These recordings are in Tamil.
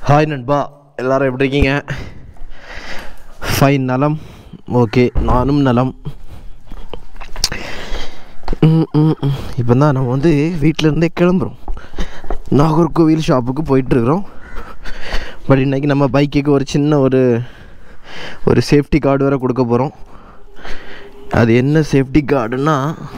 ஹாய் நண்பா எல்லாரும் எப்படி இருக்கீங்க ஃபைன் நலம் ஓகே நானும் நலம் இப்போ தான் நம்ம வந்து வீட்டிலேருந்தே கிளம்புறோம் நாகர்கோவில் ஷாப்புக்கு போயிட்டுருக்குறோம் பட் இன்றைக்கி நம்ம பைக்குக்கு ஒரு சின்ன ஒரு ஒரு சேஃப்டி கார்டு வேறு கொடுக்க போகிறோம் அது என்ன சேஃப்டி கார்டுன்னா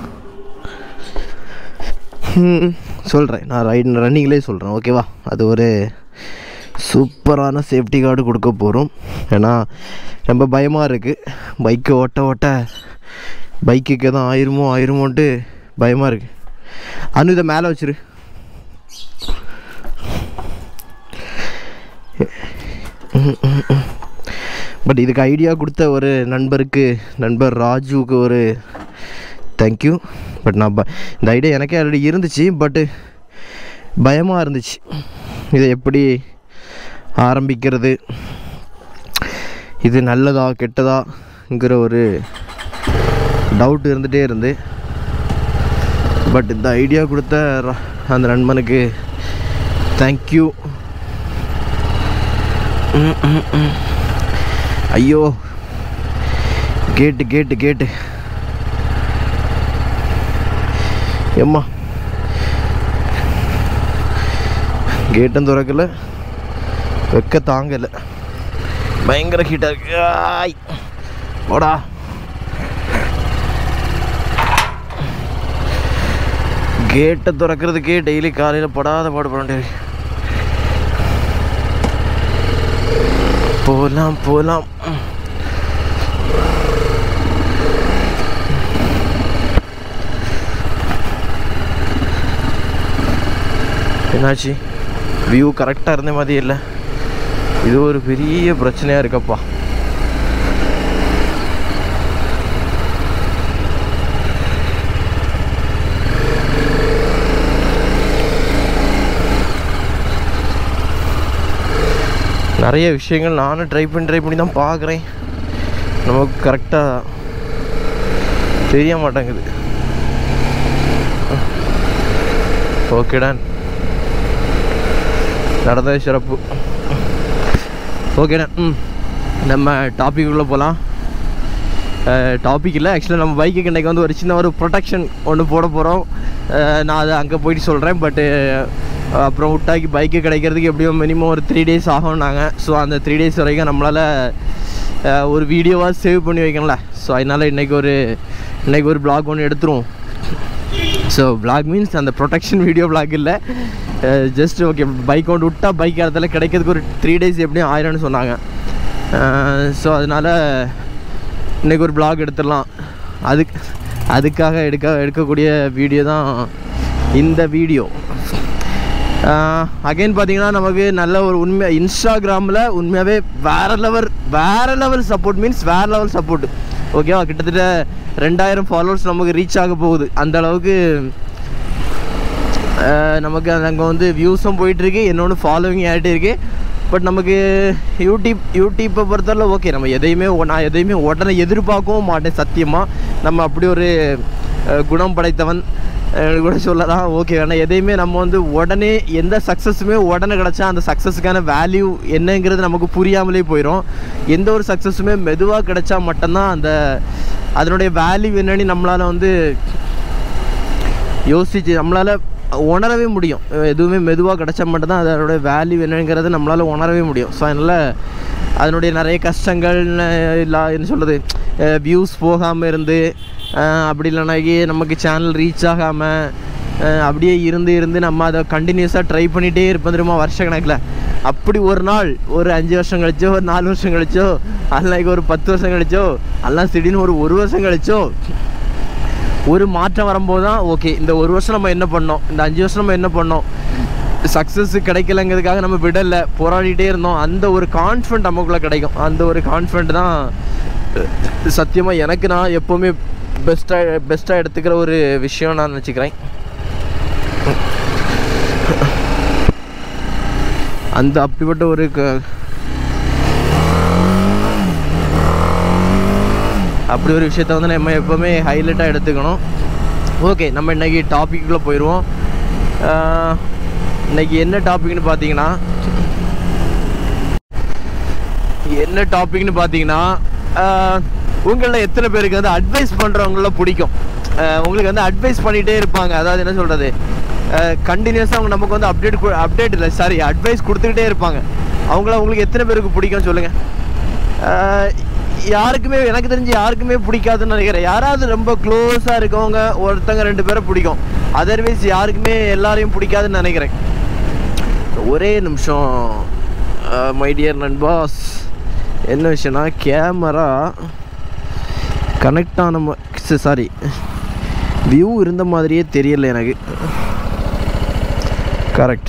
சொல்கிறேன் நான் ரைட் ரன்னிங்லேயே சொல்கிறேன் ஓகேவா அது ஒரு சூப்பரான சேஃப்டி கார்டு கொடுக்க போகிறோம் ஏன்னா ரொம்ப பயமாக இருக்குது பைக்கை ஓட்ட ஓட்ட பைக்குக்கு எதுவும் ஆயிருமோ ஆயிருமோன்ட்டு பயமாக இருக்குது அனு இதை மேலே வச்சிரு பட் இதுக்கு ஐடியா கொடுத்த ஒரு நண்பருக்கு நண்பர் ராஜுவுக்கு ஒரு தேங்க்யூ பட் நான் ப- இந்த ஐடியா எனக்கே ஆல்ரெடி இருந்துச்சு பட்டு பயமாக இருந்துச்சு இதை எப்படி ஆரம்பிக்கிறது இது நல்லதா கெட்டதாங்கிற ஒரு டவுட் இருந்துகிட்டே இருந்து பட் இந்த ஐடியா கொடுத்த ர- அந்த நண்பனுக்கு தேங்க்யூ ஐயோ கேட்டு கேட்டு கேட்டு எம்மா கேட்டும் திறக்கல வெக்க தாங்கலை பயங்கர ஹீட்டாக இருக்கு ஆய் போடா கேட்டை திறக்கிறதுக்கே டெய்லி காலையில் படாத பாடுபட வேண்டியது போகலாம் போகலாம் என்னாச்சு வியூ கரெக்டாக இருந்த மாதிரி இல்லை இது ஒரு பெரிய பிரச்சனையாக இருக்கப்பா நிறைய விஷயங்கள் நானும் ட்ரை பண்ணி ட்ரை பண்ணி தான் பார்க்குறேன் நமக்கு கரெக்டாக தெரிய மாட்டேங்குது ஓகேடா நடந்தது சிறப்பு ஓகேண்ணா ம் நம்ம டாபிக் உள்ளே போகலாம் டாபிக் இல்லை ஆக்சுவலாக நம்ம பைக்குக்கு இன்றைக்கி வந்து ஒரு சின்ன ஒரு ப்ரொடெக்ஷன் ஒன்று போட போகிறோம் நான் அதை அங்கே போயிட்டு சொல்கிறேன் பட்டு அப்புறம் விட்டாக்கி பைக்கு கிடைக்கிறதுக்கு எப்படியும் மினிமம் ஒரு த்ரீ டேஸ் ஆகும்னாங்க ஸோ அந்த த்ரீ டேஸ் வரைக்கும் நம்மளால் அஹ், ஒரு வீடியோவாக சேவ் பண்ணி வைக்கணும்ல ஸோ அதனால் இன்றைக்கி ஒரு இன்றைக்கி ஒரு பிளாக் ஒன்று எடுத்துருவோம் ஸோ vlog மீன்ஸ் அந்த ப்ரொடெக்ஷன் வீடியோ vlog இல்லை ஜஸ்ட் ஓகே பைக் கொண்டு விட்டா பைக் இடத்துல கிடைக்கிறதுக்கு ஒரு த்ரீ டேஸ் எப்படியும் ஆயிரும்னு சொன்னாங்க ஸோ அதனால் இன்றைக்கி ஒரு vlog எடுத்துடலாம் அதுக்கு அதுக்காக எடுக்க எடுக்கக்கூடிய வீடியோ தான் இந்த வீடியோ அகைன் பார்த்தீங்கன்னா நமக்கு நல்ல ஒரு உண்மை இன்ஸ்டாகிராமில் உண்மையாகவே வேறு லெவல் வேறு லெவல் சப்போர்ட் மீன்ஸ் வேறு லெவல் சப்போர்ட் ஓகேவா கிட்டத்தட்ட ரெண்டாயிரம் ஃபாலோவர்ஸ் நமக்கு ரீச் ஆக போகுது அந்த அளவுக்கு அஹ், நமக்கு அங்கே வந்து வியூஸும் போயிட்டுருக்கு என்னொன்று ஃபாலோவிங் ஆகிட்டே இருக்கு பட் நமக்கு யூடியூப் யூடியூப்பை பொறுத்தவரை ஓகே நம்ம எதையுமே ஒ- நான் எதையுமே உடனே எதிர்பார்க்கவும் மாட்டேன் சத்தியமாக நம்ம அப்படி ஒரு அஹ், குணம் படைத்தவன் அஹ், கூட சொல்லலாம் ஓகே ஆனால் எதையுமே நம்ம வந்து உடனே எந்த சக்ஸஸுமே உடனே கிடச்சா அந்த சக்ஸஸுக்கான வேல்யூ என்னங்கிறது நமக்கு புரியாமலே போயிடும் எந்த ஒரு சக்ஸஸுமே மெதுவாக கிடைச்சா மட்டும்தான் அந்த அதனுடைய வேல்யூ என்னன்னு நம்மளால் வந்து யோசிச்சு நம்மளால் உணரவே முடியும் அஹ் எதுவுமே மெதுவாக கிடச்சா மட்டும்தான் அதோட வேல்யூ என்னங்கிறத நம்மளால் உணரவே முடியும் ஸோ அதனால் அதனுடைய நிறைய கஷ்டங்கள் அஹ் இல்லா என்ன சொல்கிறது வியூஸ் போகாமல் இருந்து அஹ் அப்படி இல்லைனாக்கி நமக்கு சேனல் ரீச் ஆகாமல் அப்படியே இருந்து இருந்து நம்ம அதை கண்டினியூஸாக ட்ரை பண்ணிகிட்டே இருப்போம் தெரியுமா வருஷ கணக்கில் அப்படி ஒரு நாள் ஒரு அஞ்சு வருஷம் கழிச்சோ ஒரு நாலு வருஷம் கழிச்சோ அல்லைக்கு ஒரு பத்து வருஷம் கழிச்சோ எல்லாம் திடீர்னு ஒரு ஒரு வருஷம் கழிச்சோ ஒரு மாற்றம் வரும்போது தான் ஓகே இந்த ஒரு வருஷம் நம்ம என்ன பண்ணோம் இந்த அஞ்சு வருஷம் நம்ம என்ன பண்ணோம் சக்ஸஸ் கிடைக்கலங்கிறதுக்காக நம்ம விடலை போராடிட்டே இருந்தோம் அந்த ஒரு கான்ஃபிடென்ட் நமக்குள்ளே கிடைக்கும் அந்த ஒரு கான்ஃபிடென்ட் தான் சத்தியமாக எனக்கு நான் எப்போவுமே பெஸ்ட்டாக பெஸ்ட்டாக எடுத்துக்கிற ஒரு விஷயம் நான் நினச்சிக்கிறேன் அந்த அப்படிப்பட்ட ஒரு க- அப்படி ஒரு விஷயத்த வந்து நம்ம எப்போவுமே ஹைலைட்டாக எடுத்துக்கணும் ஓகே நம்ம இன்னைக்கு டாபிக்குள்ளே போயிடுவோம் ஆஹ், இன்னைக்கு என்ன டாபிக்னு பார்த்தீங்கன்னா என்ன டாபிக்னு பார்த்தீங்கன்னா உங்களில் எத்தனை பேருக்கு வந்து அட்வைஸ் பண்ணுறவங்கள பிடிக்கும் அஹ் உங்களுக்கு வந்து அட்வைஸ் பண்ணிகிட்டே இருப்பாங்க அதாவது என்ன சொல்கிறது கண்டினியூஸாக அவங்க நமக்கு வந்து அப்டேட் அப்டேட் இல்லை சாரி அட்வைஸ் கொடுத்துக்கிட்டே இருப்பாங்க அவங்கள உங்களுக்கு எத்தனை பேருக்கு பிடிக்கும் சொல்லுங்கள் யாருக்குமே எனக்கு தெரிஞ்சு யாருக்குமே பிடிக்காதுன்னு நினைக்கிறேன் யாராவது ரொம்ப க்ளோஸாக இருக்கவங்க ஒருத்தங்க ரெண்டு பேரை பிடிக்கும் அதர்வைஸ் யாருக்குமே எல்லாரையும் பிடிக்காதுன்னு நினைக்கிறேன் ஒரே நிமிஷம் மை டியர் நண்பாஸ் என்ன விஷயம்னா கேமரா கனெக்ட் ஆன சாரி வியூ இருந்த மாதிரியே தெரியல எனக்கு கரெக்ட்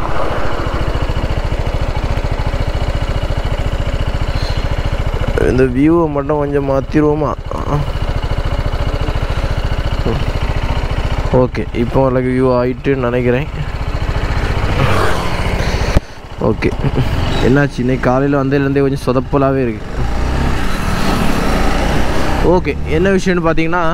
இந்த வியூவை மட்டும் கொஞ்சம் மாற்றிடுவோமா ஓகே இப்போ எனக்கு வியூ ஆயிட்டுன்னு நினைக்கிறேன் ஓகே என்னாச்சு இன்னைக்கு காலையில் வந்ததுலேருந்தே கொஞ்சம் சொதப்பலாகவே இருக்கு ஓகே என்ன விஷயம்னு பார்த்தீங்கன்னா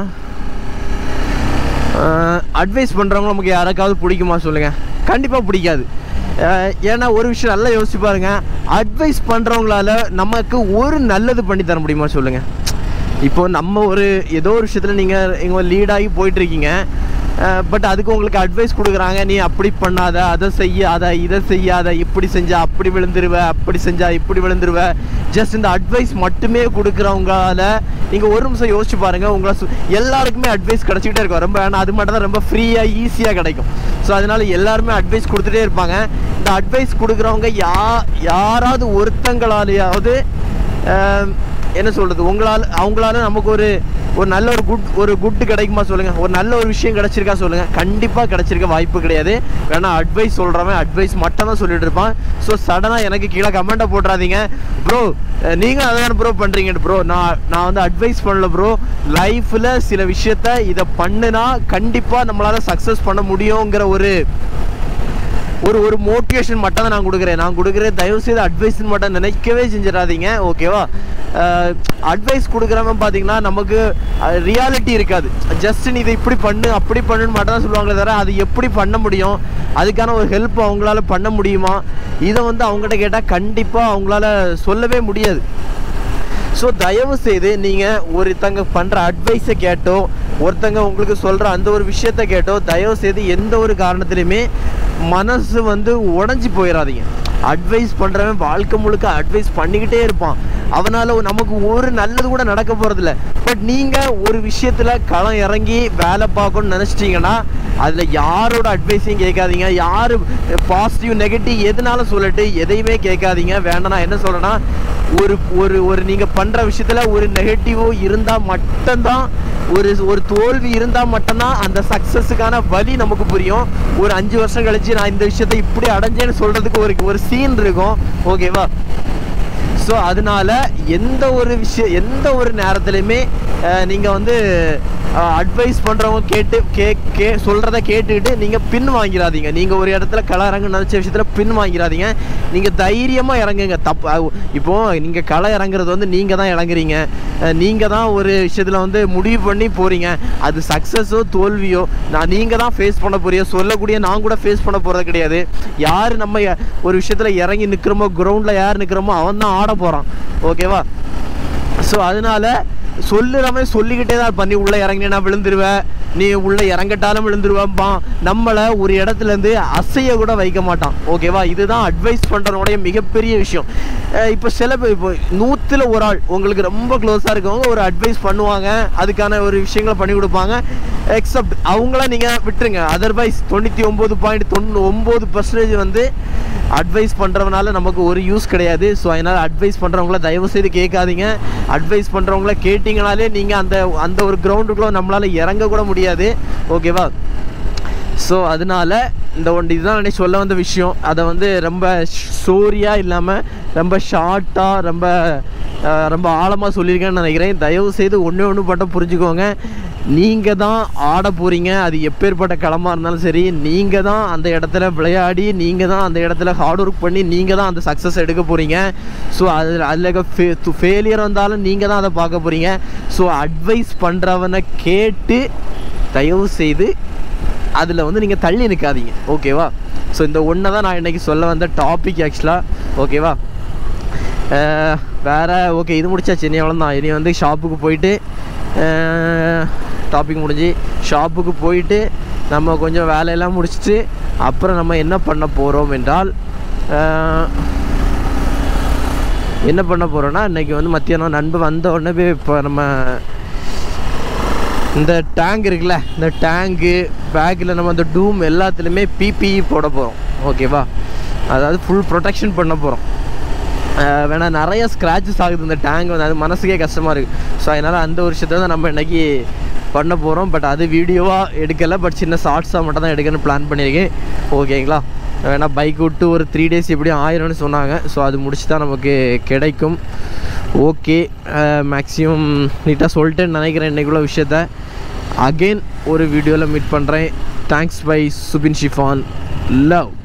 அட்வைஸ் பண்ணுறவங்க நமக்கு யாருக்காவது பிடிக்குமா சொல்லுங்கள் கண்டிப்பாக பிடிக்காது அஹ் ஏன்னா ஒரு விஷயம் நல்லா யோசிச்சு பாருங்க அட்வைஸ் பண்ணுறவங்களால நமக்கு ஒரு நல்லது பண்ணி தர முடியுமா சொல்லுங்கள் இப்போ நம்ம ஒரு ஏதோ ஒரு விஷயத்தில் நீங்கள் இங்கே லீடாகி போயிட்டுருக்கீங்க பட் அதுக்கு உங்களுக்கு அட்வைஸ் கொடுக்குறாங்க நீ அப்படி பண்ணாத அதை செய்யாத இதை செய்யாத இப்படி செஞ்சா அப்படி விழுந்துருவ அப்படி செஞ்சா இப்படி விழுந்துருவ ஜஸ்ட் இந்த அட்வைஸ் மட்டுமே கொடுக்குறவங்களால நீங்கள் ஒரு நிமிஷம் யோசிச்சு பாருங்க உங்களை சு- எல்லாருக்குமே அட்வைஸ் கிடச்சிக்கிட்டே இருக்கும் ரொம்ப ஏன்னா அது மட்டும் தான் ரொம்ப ஃப்ரீயாக ஈஸியாக கிடைக்கும் ஸோ அதனால எல்லாருமே அட்வைஸ் கொடுத்துட்டே இருப்பாங்க இந்த அட்வைஸ் கொடுக்குறவங்க யா யாராவது ஒருத்தங்களாலேயாவது ஆம், என்ன சொல்கிறது உங்களால் அவங்களால நமக்கு ஒரு ஒரு நல்ல ஒரு குட் ஒரு குட் கிடைக்குமா சொல்லுங்கள் ஒரு நல்ல ஒரு விஷயம் கிடைச்சிருக்கா சொல்லுங்கள் கண்டிப்பாக கிடைச்சிருக்க வாய்ப்பு கிடையாது வேணா அட்வைஸ் சொல்கிறவன் அட்வைஸ் மட்டும் தான் சொல்லிட்டு இருப்பான் ஸோ சடனாக எனக்கு கீழே கமெண்ட்டை போட்டுறாதீங்க ப்ரோ நீங்கள் அதான் ப்ரோ பண்ணுறீங்க ப்ரோ நான் நான் வந்து அட்வைஸ் பண்ணல ப்ரோ லைஃப்பில் சில விஷயத்த இதை பண்ணுனா கண்டிப்பாக நம்மளால் சக்ஸஸ் பண்ண முடியுங்கிற ஒரு ஒரு ஒரு மோட்டிவேஷன் மட்டும் தான் நான் கொடுக்குறேன் நான் கொடுக்குறேன் தயவு செய்து அட்வைஸ் மட்டும் நினைக்கவே செஞ்சிடாதீங்க ஓகேவா அட்வைஸ் கொடுக்குறவன் பார்த்தீங்கன்னா நமக்கு ரியாலிட்டி இருக்காது ஜஸ்ட் நீ இதை இப்படி பண்ணு அப்படி பண்ணுன்னு மட்டும் தான் சொல்லுவாங்களே தவிர அது எப்படி பண்ண முடியும் அதுக்கான ஒரு ஹெல்ப் அவங்களால பண்ண முடியுமா இதை வந்து அவங்ககிட்ட கேட்டால் கண்டிப்பாக அவங்களால சொல்லவே முடியாது ஸோ தயவு செய்து நீங்கள் ஒருத்தங்க பண்ணுற அட்வைஸை கேட்டோ ஒருத்தங்க உங்களுக்கு சொல்கிற அந்த ஒரு விஷயத்த கேட்டோ தயவு செய்து எந்த ஒரு காரணத்துலையுமே மனசு வந்து உடஞ்சி போயிடாதீங்க அட்வைஸ் பண்ணுறவன் வாழ்க்கை முழுக்க அட்வைஸ் பண்ணிக்கிட்டே இருப்பான் அவனால் நமக்கு ஒரு நல்லது கூட நடக்க போகிறதில்ல பட் நீங்கள் ஒரு விஷயத்தில் களம் இறங்கி வேலை பார்க்கணும்னு நினச்சிட்டிங்கன்னா அதில் யாரோட அட்வைஸையும் கேட்காதீங்க யார் பாசிட்டிவ் நெகட்டிவ் எதுனாலும் சொல்லட்டு எதையுமே கேட்காதீங்க வேண்டாம் நான் என்ன சொல்கிறேன்னா ஒரு ஒரு ஒரு நீங்கள் பண்ணுற விஷயத்தில் ஒரு நெகட்டிவோ இருந்தால் மட்டும்தான் ஒரு ஒரு தோல்வி இருந்தால் மட்டும்தான் அந்த சக்ஸஸுக்கான வழி நமக்கு புரியும் ஒரு அஞ்சு வருஷம் கழிச்சு நான் இந்த விஷயத்தை இப்படி அடைஞ்சேன்னு சொல்கிறதுக்கு ஒரு ஒரு சீன் இருக்கும் ஓகேவா ஸோ அதனால எந்த ஒரு விஷயம் எந்த ஒரு நேரத்துலையுமே நீங்கள் வந்து அட்வைஸ் பண்ணுறவங்க கேட்டு கே கே சொல்கிறத கேட்டுக்கிட்டு நீங்கள் பின் வாங்கிடாதீங்க நீங்கள் ஒரு இடத்துல களை இறங்க நினச்ச விஷயத்தில் பின் வாங்கிடாதீங்க நீங்கள் தைரியமாக இறங்குங்க தப்பு அஹ் இப்போது நீங்கள் களை இறங்குறது வந்து நீங்கள் தான் இறங்குறீங்க நீங்கள் தான் ஒரு விஷயத்தில் வந்து முடிவு பண்ணி போகிறீங்க அது சக்ஸஸோ தோல்வியோ நான் நீங்கள் தான் ஃபேஸ் பண்ண போறியோ சொல்லக்கூடிய நான் கூட ஃபேஸ் பண்ண போகிறது கிடையாது யார் நம்ம ய- ஒரு விஷயத்தில் இறங்கி நிற்கிறோமோ கிரவுண்டில் யார் நிற்கிறோமோ அவன் தான் ஆட போகிறான் ஓகேவா ஸோ அதனால சொல்லுறவன் சொல்லிக்கிட்டே தான் பண்ணி உள்ளே இறங்கினா விழுந்துருவ நீ உள்ளே இறங்கட்டாலும் விழுந்துருவான்பான் நம்மளை ஒரு இடத்துல இருந்து அசைய கூட வைக்க மாட்டான் ஓகேவா இதுதான் அட்வைஸ் பண்ணுறவனுடைய மிகப்பெரிய விஷயம் அஹ் இப்போ சில பேர் இப்போ நூற்றில் ஒரு ஆள் உங்களுக்கு ரொம்ப க்ளோஸாக இருக்கவங்க ஒரு அட்வைஸ் பண்ணுவாங்க அதுக்கான ஒரு விஷயங்களை பண்ணி கொடுப்பாங்க எக்ஸப்ட் அவங்கள நீங்கள் விட்டுருங்க அதர்வைஸ் தொண்ணூற்றி ஒம்பது பாயிண்ட் தொண்ணூ ஒம்பது பர்சன்டேஜ் வந்து அட்வைஸ் பண்ணுறவனால நமக்கு ஒரு யூஸ் கிடையாது ஸோ அதனால் அட்வைஸ் பண்ணுறவங்கள தயவு செய்து கேட்காதீங்க அட்வைஸ் பண்ணுறவங்கள கேட்டிங்கனாலே நீங்கள் அந்த அந்த ஒரு கிரவுண்டுக்குள்ளே நம்மளால் இறங்க கூட முடியாது ஓகேவா ஸோ அதனால இந்த ஒன்று இதுதான் நான் சொல்ல வந்த விஷயம் அதை வந்து ரொம்ப ஸ்டோரியாக இல்லாமல் ரொம்ப ஷார்ட்டாக ரொம்ப அஹ், ரொம்ப ஆழமாக சொல்லியிருக்கேன்னு நினைக்கிறேன் தயவு செய்து ஒன்று ஒன்று மட்டும் புரிஞ்சுக்கோங்க நீங்கள் தான் ஆட போகிறீங்க அது எப்பேற்பட்ட களமாக இருந்தாலும் சரி நீங்கள் தான் அந்த இடத்துல விளையாடி நீங்கள் தான் அந்த இடத்துல ஹார்ட் ஒர்க் பண்ணி நீங்கள் தான் அந்த சக்ஸஸ் எடுக்க போகிறீங்க ஸோ அதில் அதில் ஃபெயிலியர் வந்தாலும் நீங்கள் தான் அதை பார்க்க போகிறீங்க ஸோ அட்வைஸ் பண்ணுறவனை கேட்டு தயவு செய்து அதில் வந்து நீங்கள் தள்ளி நிற்காதீங்க ஓகேவா ஸோ இந்த ஒன்றை தான் நான் இன்றைக்கி சொல்ல வந்த டாபிக் ஆக்சுவலாக ஓகேவா வேறு ஓகே இது முடிச்சாச்சு இனி அவ்வளோதான் இனி வந்து ஷாப்புக்கு போயிட்டு டாபிக் முடிஞ்சு ஷாப்புக்கு போயிட்டு நம்ம கொஞ்சம் வேலையெல்லாம் முடிச்சுட்டு அப்புறம் நம்ம என்ன பண்ண போகிறோம் என்றால் அஹ், என்ன பண்ண போகிறோன்னா இன்றைக்கி வந்து மத்தியானம் நண்பன் வந்த உடனே போய் இப்போ நம்ம இந்த டேங்க் இருக்குல்ல இந்த டேங்கு பேக்கில் நம்ம அந்த டூம் எல்லாத்துலேயுமே பிபிஇ போட போகிறோம் ஓகேவா அதாவது ஃபுல் ப்ரொடெக்ஷன் பண்ண போகிறோம் வேணா நிறைய ஸ்க்ராச்சஸ் ஆகுது இந்த டேங்க் வந்து அது மனசுக்கே கஷ்டமாக இருக்குது ஸோ அதனால் அந்த ஒரு விஷயத்தை தான் நம்ம இன்றைக்கி பண்ண போகிறோம் பட் அது வீடியோவாக எடுக்கலை பட் சின்ன ஷார்ட்ஸாக மட்டும் தான் எடுக்கணும்னு பிளான் பண்ணியிருக்கேன் ஓகேங்களா வேணா பைக் விட்டு ஒரு த்ரீ டேஸ் எப்படியும் ஆயிரும்னு சொன்னாங்க ஸோ அது முடிச்சு தான் நமக்கு கிடைக்கும் ஓகே மேக்ஸிமம் நீட்டாக சொல்லிட்டேன்னு நினைக்கிறேன் இன்றைக்குள்ள விஷயத்த அகெயின் ஒரு வீடியோவில் மீட் பண்ணுறேன் thanks bye Subin Shifan love